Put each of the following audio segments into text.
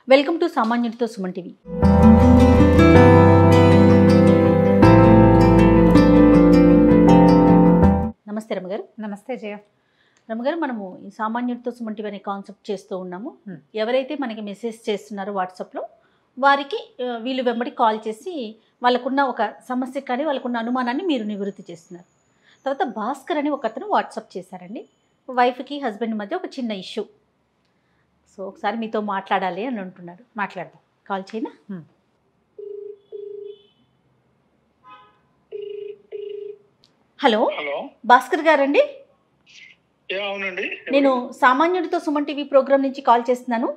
Welcome to సామాన్యుడితో Suman TV నమస్తే రమగారు నమస్తే జయ రమగారు మనము ఈ సామాన్యుడితో సుమన్ టీవీ అనే కాన్సెప్ట్ చేస్తూ ఉన్నాము Hmm. ఎవరైతే మనకి మెసేజ్ చేస్తున్నారో వాట్సాప్లో వారికి ఆ, వీళ్ళు వెంబడి కాల్ చేసి వాళ్ళకున్న ఒక సమస్య కానీ వాళ్ళకున్న అనుమానాన్ని మీరు నివృత్తి చేస్తున్నారు తర్వాత భాస్కర్ అని ఒక అతను వాట్సాప్ చేశారండి వైఫ్కి హస్బెండ్ మధ్య ఒక చిన్న ఇష్యూ సో ఒకసారి మీతో మాట్లాడాలి అని అంటున్నాడు మాట్లాడదాం కాల్ చేయనా Hmm. హలో హలో భాస్కర్ గారండి ఏ అవునండి నేను సామాన్యుడితో సుమన్ టీవీ ప్రోగ్రామ్ నుంచి కాల్ చేస్తున్నాను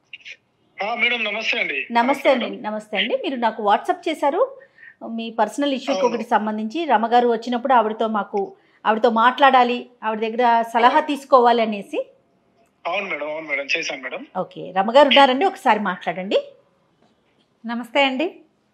ఆ, మేడం నమస్తే అండి నమస్తే అండి నమస్తే అండి మీరు నాకు వాట్సాప్ చేశారు మీ పర్సనల్ ఇష్యూకి అవును. ఒకటి సంబంధించి రమగారు వచ్చినప్పుడు ఆవిడతో మాకు ఆవిడతో మాట్లాడాలి ఆవిడ దగ్గర సలహా తీసుకోవాలి అనేసి అవును మేడం అవును మేడం చేశాను మేడం ఓకే రమగారు ఉన్నారండి ఒకసారి మాట్లాడండి నమస్తే అండి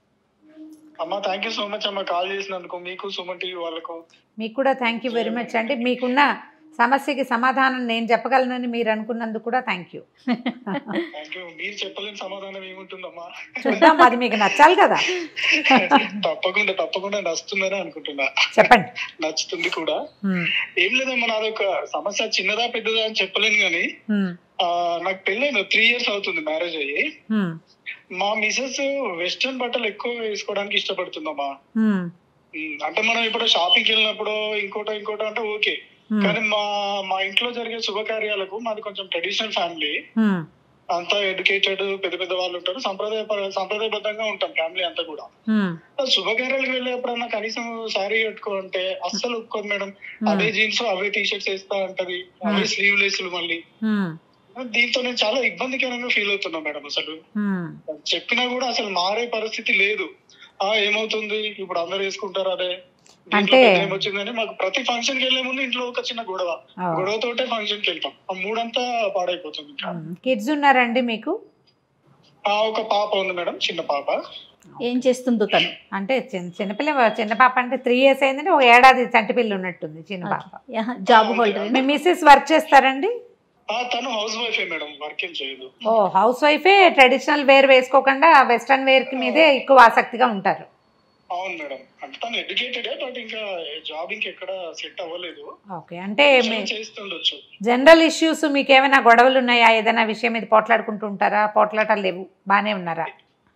అమ్మా థ్యాంక్ యూ సో మచ్ అమ్మా కాల్ చేసినందుకు మీకు సుమన్ టీవీ వాళ్ళకు మీకు కూడా థ్యాంక్ యూ వెరీ మచ్ అండి మీకున్న సమస్యకి సమాధానం నేను చెప్పగలనని మీరు అనుకున్నందుకు కూడా థ్యాంక్ యూ థ్యాంక్ యూ మీరు చెప్పలేని సమాధానం ఏముంటుందమ్మా చూద్దాం అది మీకు నచ్చాలి కదా తప్పకుండా తప్పకుండా నచ్చుతుందని అనుకుంటున్నా చెప్పండి నచ్చుతుంది కూడా ఉమ్, ఏం లేదమ్మా నాది ఒక సమస్య చిన్నదా పెద్దదా అని చెప్పలేను కానీ ఉమ్, ఆ, నాకు పెళ్ళైన త్రీ ఇయర్స్ అవుతుంది మ్యారేజ్ అయ్యి ఉమ్, మా మిసెస్ వెస్ట్రన్ బట్టలు ఎక్కువ వేసుకోవడానికి ఇష్టపడుతుందమ్మా ఉమ్, ఉమ్, అంటే మనం ఇప్పుడు షాపింగ్కి వెళ్ళినప్పుడు ఇంకోటో ఇంకోటో అంటే ఓకే ఉమ్, కానీ మా మా ఇంట్లో జరిగే శుభకార్యాలకు మాది కొంచెం ట్రెడిషనల్ ఫ్యామిలీ ఉమ్, అంతా ఎడ్యుకేటెడ్ పెద్ద పెద్ద వాళ్ళు ఉంటారు సంప్రదాయ సంప్రదాయబద్ధంగా ఉంటాం ఫ్యామిలీ అంతా కూడా ఉమ్, ఆ శుభకార్యాలకు వెళ్ళేప్పుడన్నా కనీసం సారీ కట్టుకో అంటే అస్సలు ఒప్పుకోదు మేడం అవే జీన్స్ అవే టీ షర్ట్స్ వేస్తా ఉంటది అవే స్లీవ్ లెస్లు మళ్ళీ ఉమ్, దీంతో నేను చాలా ఇబ్బందికరంగా ఫీల్ అవుతున్నా మేడం అసలు ఉమ్, చెప్పినా కూడా అసలు మారే పరిస్థితి లేదు ఆ ఏమవుతుంది ఇప్పుడు అందరు వేసుకుంటారు అదే దీంట్లో అంటే- పెద్ద ఏమొచ్చిందని మాకు ప్రతి ఫంక్షన్ కి వెళ్లే ముందు ఇంట్లో ఒక చిన్న గొడవ ఓ, గొడవతోటే ఫంక్షన్ కి వెళ్తాం ఆ మూడంతా పాడైపోతుంది ఇంకా. ఉమ్. కిడ్స్ ఉన్నారండి మీకు ఆ ఒక పాప ఉంది మేడం చిన్న పాప ఏం చేస్తుందో తను అంటే చిన్న చిన్నపిల్ల చిన్న పాప అంటే త్రీ ఇయర్స్ అయిందంటే ఒక ఏడాది చంటి పిల్ల ఉన్నట్టుంది చిన్న పాప జాబ్ హోల్డర్ మీ మిస్సెస్ వర్క్ చేస్తారండి ఆ తను హౌస్ వైఫే మేడం వర్క్ ఏం చేయదు ఓ హౌస్ వైఫే ట్రెడిషనల్ వేర్ వేసుకోకుండా వెస్ట్రన్ వేర్ మీదే ఎక్కువ ఆసక్తిగా ఉంటారు అవును మేడం అంటే తను ఎడ్యుకేటెడ్ బట్ ఇంకా జాబ్ ఇంకెక్కడ సెట్ అవ్వలేదు ఓకే అంటే మీ చేస్తుండొచ్చు జనరల్ ఇష్యూస్ మీకు ఏమైనా గొడవలు ఉన్నాయా ఏదైనా విషయం మీద పోట్లాడుకుంటూ ఉంటారా పోట్లాటాలు లేవు బాగానే ఉన్నారా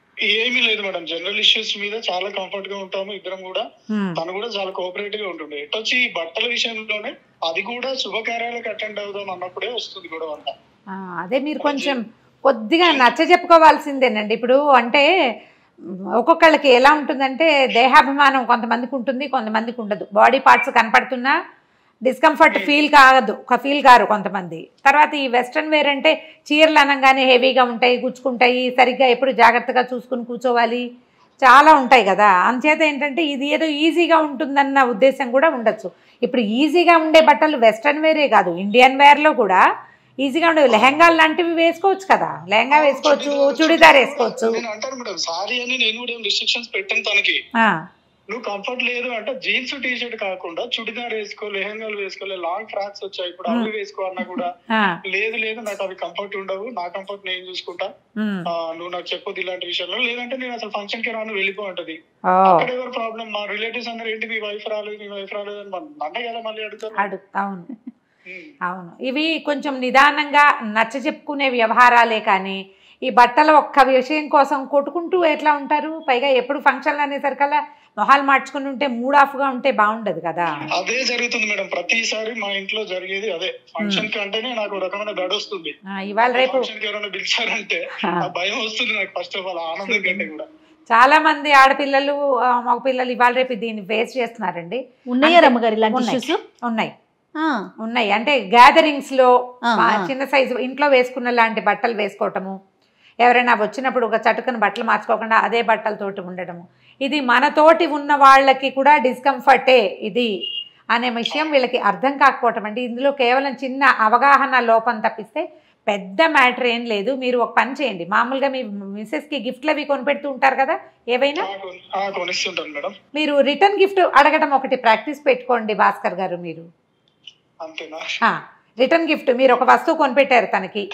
ఏమీ లేదు మేడం జనరల్ ఇష్యూస్ మీద చాలా కంఫర్ట్ గా ఉంటాము ఇద్దరం కూడా హ్మ్. తను కూడా చాలా కోఆపరేటివ్ గా ఉంటుండే ఎట్టొచ్చి ఈ బట్టల విషయంలోనే అది కూడా శుభకార్యాలకు అటెండ్ అవుదాం అన్నప్పుడే వస్తుంది గొడవ అంతా ఆ, అదే మీరు కొంచెం కొద్దిగా నచ్చ చెప్పుకోవాల్సిందేనండి ఇప్పుడు అంటే మ్, ఒక్కొక్కళ్ళకి ఎలా ఉంటుందంటే దేహాభిమానం కొంతమందికి ఉంటుంది కొంతమందికి ఉండదు బాడీ పార్ట్స్ కనపడుతున్నా డిస్కంఫర్ట్ ఫీల్ కాదు ఒక ఫీల్ కారు కొంతమంది తర్వాత ఈ వెస్ట్రన్ వేర్ అంటే చీరలు అనగానే హెవీగా ఉంటాయి గుచ్చుకుంటాయి సరిగ్గా ఎప్పుడు జాగ్రత్తగా చూసుకుని కూర్చోవాలి చాలా ఉంటాయి కదా అంచేత ఏంటంటే ఇది ఏదో ఈజీగా ఉంటుందన్న ఉద్దేశం కూడా ఉండొచ్చు ఇప్పుడు ఈజీగా ఉండే బట్టలు వెస్ట్రన్ వేరే కాదు ఇండియన్ వేర్లో కూడా ఈజీగా ఉండే లెహంగాలు లాంటివి వేసుకోవచ్చు కదా లెహంగా వేసుకోవచ్చు చుడిదార్ వేసుకోవచ్చు నేను అంటాను మేడం సారీ అని నేను కూడా ఏం రిస్ట్రిక్షన్స్ పెట్టాను తనకి ఆ, నువ్వు కంఫర్ట్ లేదు అంటే జీన్స్ టీ షర్ట్ కాకుండా చుడిదార్ వేసుకో లెహంగాలు వేసుకోలే లాంగ్ ఫ్రాక్స్ వచ్చాయి ఇప్పుడు అవి వేసుకో అన్నా కూడా ఆ, లేదు లేదు నాకు అవి కంఫర్ట్ ఉండవు నా కంఫర్ట్ నేను చూసుకుంటా ఉమ్, ఆ, నువ్వు నాకు చెప్పొద్దు ఇలాంటి విషయంలో లేదంటే నేను అసలు ఫంక్షన్ కి రాను వెళ్ళిపో అంటది ఓ అక్కడ ఎవరు ప్రాబ్లం మా రిలేటివ్స్ అందరూ ఏంటి మీ వైఫ్ రాలేదు మీ వైఫ్ రాలేదు అని మన- నన్నే కదా మళ్ళీ అడుగుతారు అడు అవును ఉమ్. అవును ఇవి కొంచెం నిదానంగా నచ్చ చెప్పుకునే వ్యవహారాలే కానీ ఈ బట్టల ఒక్క విషయం కోసం కొట్టుకుంటూ ఎట్లా ఉంటారు పైగా ఎప్పుడు ఫంక్షన్లు అనేసరికల్లా మొహాలు మార్చుకుని ఉంటే మూడ్ ఆఫ్గా ఉంటే బాగుండదు కదా అదే జరుగుతుంది మేడం ప్రతిసారి మా ఇంట్లో జరిగేది అదే ఫంక్షన్ కి అంటేనే నాకు ఒక రకమైన దడ వస్తుంది ఆ, ఇవాళ రేపు ఫంక్షన్ కి ఎవరైనా పిలిచారంటే ఆ. ఆ భయం వస్తుంది నాకు ఫస్ట్ ఆఫ్ ఆల్ ఆనందం కంటే కూడా చాలా మంది ఆడపిల్లలు ఆ, మగ పిల్లలు ఇవాళ రేపు దీన్ని ఫేస్ చేస్తున్నారండి ఉన్నాయా అంటే రమ్మగారు ఇలాంటి ఉన్నాయి. ఇష్యూస్ ఉన్నాయి ఉన్నాయి అంటే గ్యాదరింగ్స్ లో ఆ, మా ఆ. చిన్న సైజు ఇంట్లో వేసుకున్న లాంటి బట్టలు వేసుకోవటము ఎవరైనా వచ్చినప్పుడు ఒక చటుకుని బట్టలు మార్చుకోకుండా అదే బట్టలతోటి ఉండడము ఇది మనతోటి ఉన్న వాళ్ళకి కూడా డిస్కంఫర్టే ఇది అనే విషయం వీళ్ళకి అర్థం కాకపోవటం అంటే ఇందులో కేవలం చిన్న అవగాహన లోపం తప్పిస్తే పెద్ద మ్యాటర్ ఏం లేదు మీరు ఒక పని చేయండి మామూలుగా మీ మిస్సెస్కి గిఫ్ట్లు అవి కొనిపెడుతూ ఉంటారు కదా ఏవైనా ఆ, కొన్- ఆ, కొనిస్తుంటాను మేడం మీరు రిటర్న్ గిఫ్ట్ అడగడం ఒకటి ప్రాక్టీస్ పెట్టుకోండి భాస్కర్ గారు మీరు అంతేనా రిటర్న్ గిఫ్ట్ మీరు ఒక వస్తువు కొనిపెట్టారు తనకి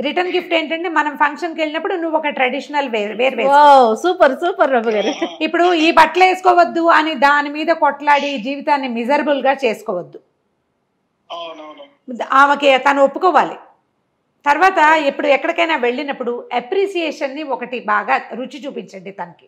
రిటర్న్ గిఫ్ట్ ఏంటంటే మనం ఫంక్షన్కి వెళ్ళినప్పుడు నువ్వు ఒక ట్రెడిషనల్ వేర్ వేర్ వేసుకో వావ్ సూపర్ సూపర్ రమ్మ గారు ఇప్పుడు ఈ బట్టలు వేసుకోవద్దు అని దాని మీద కొట్లాడి జీవితాన్ని మిజరబుల్ గా చేసుకోవద్దు అవునవును ఆమెకి తను ఒప్పుకోవాలి తర్వాత ఇప్పుడు ఎక్కడికైనా వెళ్ళినప్పుడు appreciation ని ఒకటి బాగా రుచి చూపించండి తనకి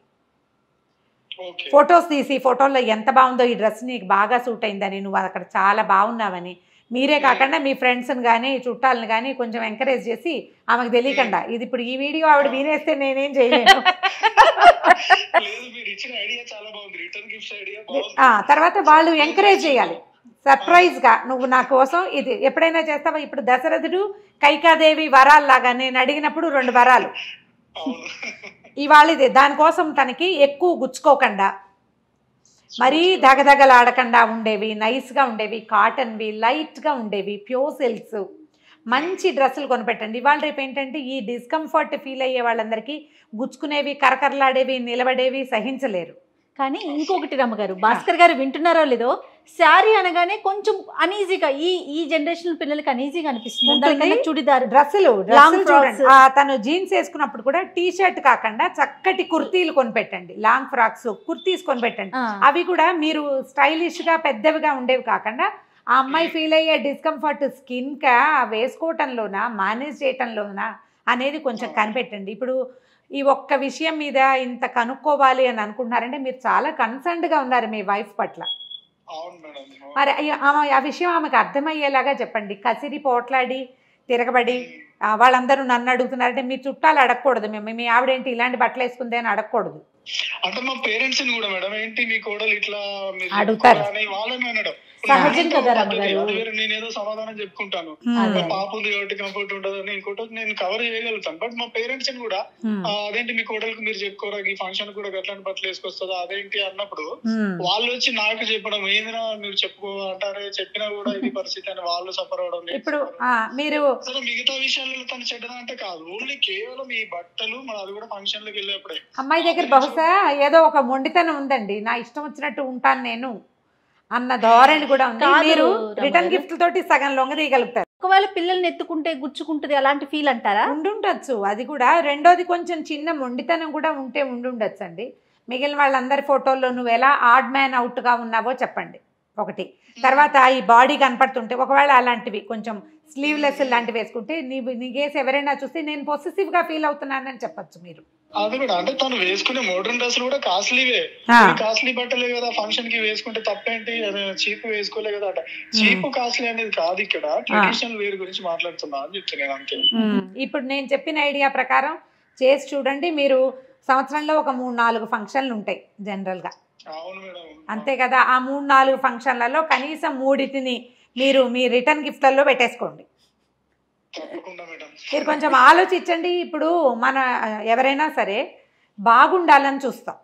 ఓకే ఫొటోస్ తీసి ఫోటోలో ఎంత బాగుందో ఈ డ్రెస్ నీకు బాగా సూట్ అయిందని నువ్వు అక్కడ చాలా బాగున్నావని మీరే కాకుండా మీ ఫ్రెండ్స్ని కానీ చుట్టాలని కానీ కొంచెం ఎంకరేజ్ చేసి ఆమెకు తెలియకుండా ఇది ఇప్పుడు ఈ వీడియో ఆవిడ వినేస్తే నేనేం చేయలేను లేదు మీరు ఇచ్చిన ఐడియా చాలా బాగుంది రిటర్న్ గిఫ్ట్స్ ఐడియా బాగుంది ఆ, తర్వాత వాళ్ళు ఎంకరేజ్ చేయాలి సర్ప్రైజ్గా నువ్వు నా కోసం ఇది ఎప్పుడైనా చేస్తావా ఇప్పుడు దశరథుడు కైకాదేవి వరాల్లాగా నేను అడిగినప్పుడు రెండు వరాలు అవును ఇవాళ ఇది దానికోసం తనకి ఎక్కువ గుచ్చుకోకుండా మరీ దగదగలాడకుండా ఉండేవి నైస్గా ఉండేవి కాటన్వి లైట్గా ఉండేవి ప్యూర్ సిల్క్స్ మంచి డ్రెస్సులు కొనిపెట్టండి ఇవాళ రేపు ఏంటంటే ఈ డిస్కంఫర్ట్ ఫీల్ అయ్యే వాళ్ళందరికీ గుచ్చుకునేవి కరకరలాడేవి నిలబడేవి సహించలేరు కానీ ఇంకొకటి రమ్మగారు భాస్కర్ గారు వింటున్నారో లేదో శారీ అనగానే కొంచెం అనీజీగా ఈ ఈ జనరేషన్ పిల్లలకి అనీజీగా అనిపిస్తుంది ఉంటుంది. దానికన్నా చుడిదార్ డ్రెస్సులు Long డ్రెస్సులు frocks. చూడండి ఆ, తను జీన్స్ వేసుకున్నప్పుడు కూడా టీ షర్ట్ కాకుండా చక్కటి కుర్తీలు కొనిపెట్టండి లాంగ్ ఫ్రాక్స్ కుర్తీస్ కొనిపెట్టండి ఆ, అవి కూడా మీరు స్టైలిష్ గా పెద్దవిగా ఉండేవి కాకుండా ఆ అమ్మాయి ఫీల్ అయ్యే డిస్కంఫర్ట్ స్కిన్ కా వేసుకోవటంలోనా మేనేజ్ చేయటంలోనా అనేది కొంచెం కనిపెట్టండి ఇప్పుడు ఈ ఒక్క విషయం మీద ఇంత కనుక్కోవాలి అని అనుకుంటున్నారంటే మీరు చాలా కన్సర్న్డ్ గా ఉన్నారు మీ వైఫ్ పట్ల అవును మేడం మరి అయ్య- ఆమె ఆ విషయం ఆమెకు అర్థమయ్యేలాగా చెప్పండి కసిరి పోట్లాడి తిరగబడి ఆ, వాళ్ళందరూ నన్ను అడుగుతున్నారంటే మీ చుట్టాలు అడగకూడదు మేము మీ ఆవిడేంటి ఇలాంటి బట్టలు వేసుకుంది అని అడగకూడదు అంటే మా పేరెంట్స్ ని కూడా మేడం ఏంటి మీ కోడలు ఇట్లా మీరు అడుగుతారు. చెప్పుకోరా అని వాళ్ళని అనడం సహజం కదా పద్ధతి. రమ్మగారు. అది వేరే నేనేదో సమాధానం చెప్పుకుంటాను అదే. మా పాప ఉంది కాబట్టి కంఫర్ట్ ఉండదని ఇంకోటి నేను కవర్ చేయగలుగుతాను బట్ మా పేరెంట్స్ ని కూడా హ్మ్. ఆ, అదేంటి మీ కోడలికి మీరు చెప్పుకోరా ఈ ఫంక్షన్ కూడా గట్లాంటి బట్టలు వేసుకొస్తుందా అదేంటి అన్నప్పుడు హ్మ్. వాళ్ళు వచ్చి నాకు చెప్పడం ఏందిరా మీరు చెప్పుకో అంటారే చెప్పినా కూడా ఇది పరిస్థితి అని వాళ్ళు సఫర్ అవడం నేను ఇప్పుడు suffer ఆ, మీరు అసలు మిగతా విషయాలలో తను చెడ్డదా అంటే కాదు ఓన్లీ కేవలం ఈ బట్టలు మన అది కూడా ఫంక్షన్ లకు వెళ్ళేప్పుడే అమ్మాయి దగ్గర బహుశా ఏదో ఒక మొండితనం ఉందండి నా ఇష్టం వచ్చినట్టు ఉంటాను నేను అన్న ధోరణి కూడా ఉంది కాదు, మీరు రమణ రిటర్న్ గారు. గిఫ్ట్ తోటి సగం లొంగదీయగలుగుతారు ఒకవేళ పిల్లల్ని ఎత్తుకుంటే గుచ్చుకుంటుంది అలాంటి ఫీల్ అంటారా ఉండుండొచ్చు అది కూడా రెండోది కొంచెం చిన్న మొండితనం కూడా ఉంటే ఉండుండొచ్చు అండి మిగిలిన వాళ్ళందరి ఫోటోల్లో నువ్వు ఎలా ఆడ్ మ్యాన్ అవుట్గా ఉన్నావో చెప్పండి ఒకటి తర్వాత ఈ బాడీ కనపడుతుంటే ఒకవేళ అలాంటివి కొంచెం స్లీవ్లెస్ లాంటివి వేసుకుంటే నీ నీ కేసు ఎవరైనా చూస్తే నేను పొసెసివ్గా ఫీల్ అవుతున్నానని చెప్పొచ్చు మీరు అది కూడా అంటే తను వేసుకునే మోడర్న్ డ్రెస్సులు కూడా కాస్ట్లీవే ఆ. కాస్ట్లీ బట్టలే కదా ఫంక్షన్ కి వేసుకుంటే తప్పేంటి చీప్ వేసుకోలే కదా అంటే చీప్ కాస్ట్లీ అనేది కాదు ఇక్కడ ట్రెడిషనల్ వేర్ గురించి మాట్లాడుతున్నా అని చెప్తున్నాను అంతే ఇప్పుడు నేను చెప్పిన ఐడియా ప్రకారం చేసి చూడండి మీరు సంవత్సరంలో ఒక మూడు నాలుగు ఫంక్షన్లు ఉంటాయి జనరల్గా అవును మేడం అంతే కదా ఆ మూడు నాలుగు ఫంక్షన్లలో కనీసం మూడింటిని మీరు మీ రిటర్న్ గిఫ్ట్లలో పెట్టేసుకోండి తప్పకుండా మేడం మీరు కొంచెం ఆలోచించండి ఇప్పుడు మన ఆ, ఎవరైనా సరే బాగుండాలని చూస్తాం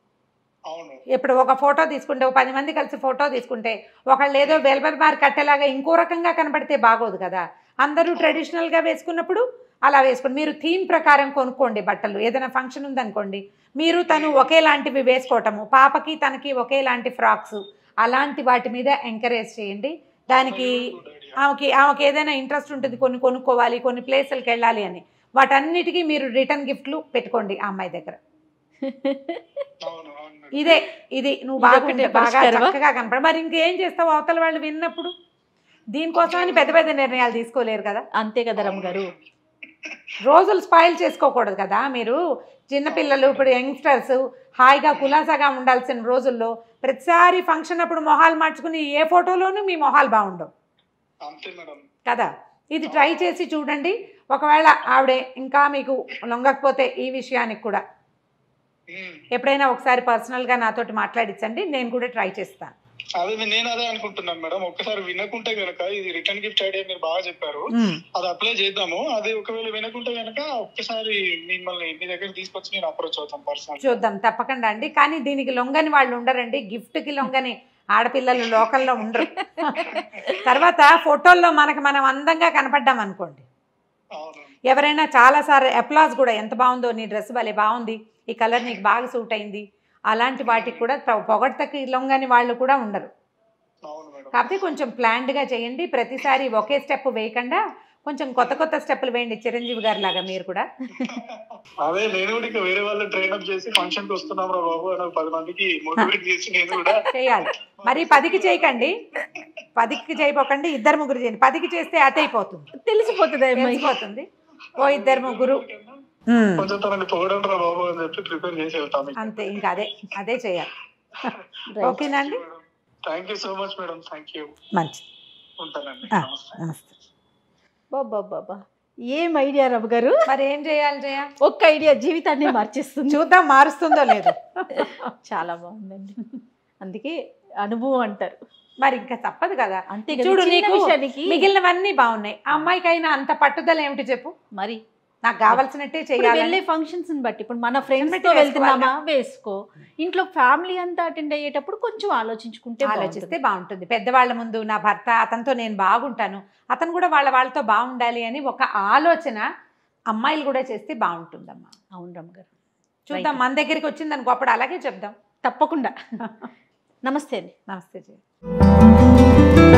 అవును ఇప్పుడు ఒక ఫోటో తీసుకుంటే ఒక పది మంది కలిసి ఫోటో తీసుకుంటే ఒకళ్ళు ఏదో వెల్బర్ బార్ కట్టేలాగా ఇంకో రకంగా కనబడితే బాగోదు కదా అందరూ ట్రెడిషనల్గా వేసుకున్నప్పుడు అలా వేసుకోండి మీరు థీమ్ ప్రకారం కొనుక్కోండి బట్టలు ఏదైనా ఫంక్షన్ ఉందనుకోండి మీరు తను ఒకేలాంటివి వేసుకోవటము పాపకి తనకి ఒకేలాంటి ఫ్రాక్స్ అలాంటి వాటి మీద ఎంకరేజ్ చేయండి దానికి ఆమెకి ఆమెకి ఏదైనా ఇంట్రెస్ట్ ఉంటుంది కొన్ని కొనుక్కోవాలి కొన్ని ప్లేసులకు వెళ్ళాలి అని వాటన్నిటికీ మీరు రిటర్న్ గిఫ్ట్లు పెట్టుకోండి ఆ అమ్మాయి దగ్గర అవును అవును మేడం. ఇదే ఇది నువ్వు ఇదొకటే బాగుంటే బాగా పరిష్కారమా? చక్కగా కనపడ మరి ఇంకేం చేస్తావు అవతల వాళ్ళు విన్నప్పుడు దీనికోసమని పెద్ద పెద్ద నిర్ణయాలు తీసుకోలేరు కదా అంతే కదా రమ్మ గారు రోజులు స్పాయిల్ చేసుకోకూడదు కదా మీరు చిన్నపిల్లలు ఇప్పుడు యంగ్స్టర్స్ హాయిగా కులాసాగా ఉండాల్సిన రోజుల్లో ప్రతిసారి ఫంక్షన్ అప్పుడు మొహాలు మార్చుకుని ఏ ఫోటోలోనూ మీ మొహాలు బాగుండవు అంతే మేడం కదా ఇది ట్రై చేసి చూడండి ఒకవేళ ఆవిడే ఇంకా మీకు లొంగకపోతే ఈ విషయానికి కూడా ఉమ్. ఎప్పుడైనా ఒకసారి పర్సనల్గా నాతోటి మాట్లాడించండి నేను కూడా ట్రై చేస్తాను అదే నేను అదే అనుకుంటున్నాను మేడం ఒక్కసారి వినకుంటే గనక ఇది రిటర్న్ గిఫ్ట్ ఐడియా మీరు బాగా చెప్పారు అది అప్లై చేద్దాము అది ఒకవేళ వినకుంటే గనక ఒక్కసారి మిమ్మల్ని మీ దగ్గర తీసుకొచ్చి నేను అప్రోచ్ అవుతాను పర్సనల్ చూద్దాం తప్పకుండా అండి కానీ దీనికి లొంగని వాళ్ళు ఉండరండి గిఫ్ట్కి లొంగని ఆడపిల్లలు లోకల్లో ఉండరు తర్వాత ఫోటోల్లో మనకు మనం అందంగా కనపడ్డాం అనుకోండి అవును ఎవరైనా చాలాసార్లు అప్లాజ్ కూడా ఎంత బాగుందో నీ డ్రెస్ భలే బాగుంది ఈ కలర్ నీకు బాగా సూట్ అయింది అలాంటి వాటికి కూడా పొ- పొగడ్తకి లొంగని వాళ్ళు కూడా ఉండరు అవును మేడం కాకపోతే కొంచెం ప్లాన్డ్గా చేయండి ప్రతిసారి ఒకే స్టెప్ వేయకుండా కొంచెం కొత్త కొత్త స్టెప్పులు వేయండి చిరంజీవి గారి లాగా మీరు కూడా అదే నేను కూడా ఇక వేరే వాళ్ళు ట్రైన్ అప్ చేసి ఫంక్షన్ కి వస్తున్నాం రా బాబు అని ఒక పది మందికి మోటివేట్ చేసి నేను కూడా చేయాలి మరి పదికి చేయకండి పదికి చేయపోకండి ఇద్దరు ముగ్గురు చేయండి పదికి చేస్తే అతి అయిపోతుంది తెలిసిపోతుంది ఆ అమ్మాయికి. తెలిసిపోతుంది ఓ ఇద్దరు ముగ్గురు ఉమ్, కొంచెం తనని పొగడం రా బాబు అని చెప్పి ప్రిపేర్ చేసి వెళ్తాం అంతే ఇంకా అదే అదే చేయాలి Right. ఓకేనండి thank you so much madam thank you మంచిది ఉంటానండి ఆ, నమస్తే నమస్తే బాబా బాబా ఏం ఐడియా రవి గారు మరి ఏం చేయాలి జయ ఒక్క ఐడియా జీవితాన్ని మార్చేస్తుంది చూద్దాం మారుస్తుందో లేదు చాలా బాగుందండి అందుకే అనుభవం అంటారు మరి ఇంకా తప్పదు కదా అంతే కదా, చూడు చిన్న నీకు విషయానికి మిగిలినవన్నీ బాగున్నాయి ఆ అమ్మాయికైనా అంత పట్టుదల ఏమిటి చెప్పు మరి నాకు కావాల్సినట్టే ఇప్పుడు చేయాలి వెళ్ళే ఫంక్షన్స్ బట్టి ఇప్పుడు మన ఫ్రెండ్స్ బట్టి తో వేసుకోవాలా? వెళ్తున్నామా వేసుకో ఇంట్లో ఫ్యామిలీ అంతా అటెండ్ అయ్యేటప్పుడు కొంచెం ఆలోచించుకుంటే ఆలోచిస్తే బాగుంటుంది. బాగుంటుంది పెద్దవాళ్ళ ముందు నా భర్త అతనితో నేను బాగుంటాను అతను కూడా వాళ్ళ వాళ్ళతో బాగుండాలి అని ఒక ఆలోచన అమ్మాయిలు కూడా చేస్తే బాగుంటుందమ్మా అవును రమ్మ గారు చూద్దాం మన దగ్గరికి వచ్చింది అనుకో అప్పుడు అలాగే చెప్దాం తప్పకుండా నమస్తే అండి నమస్తే జయ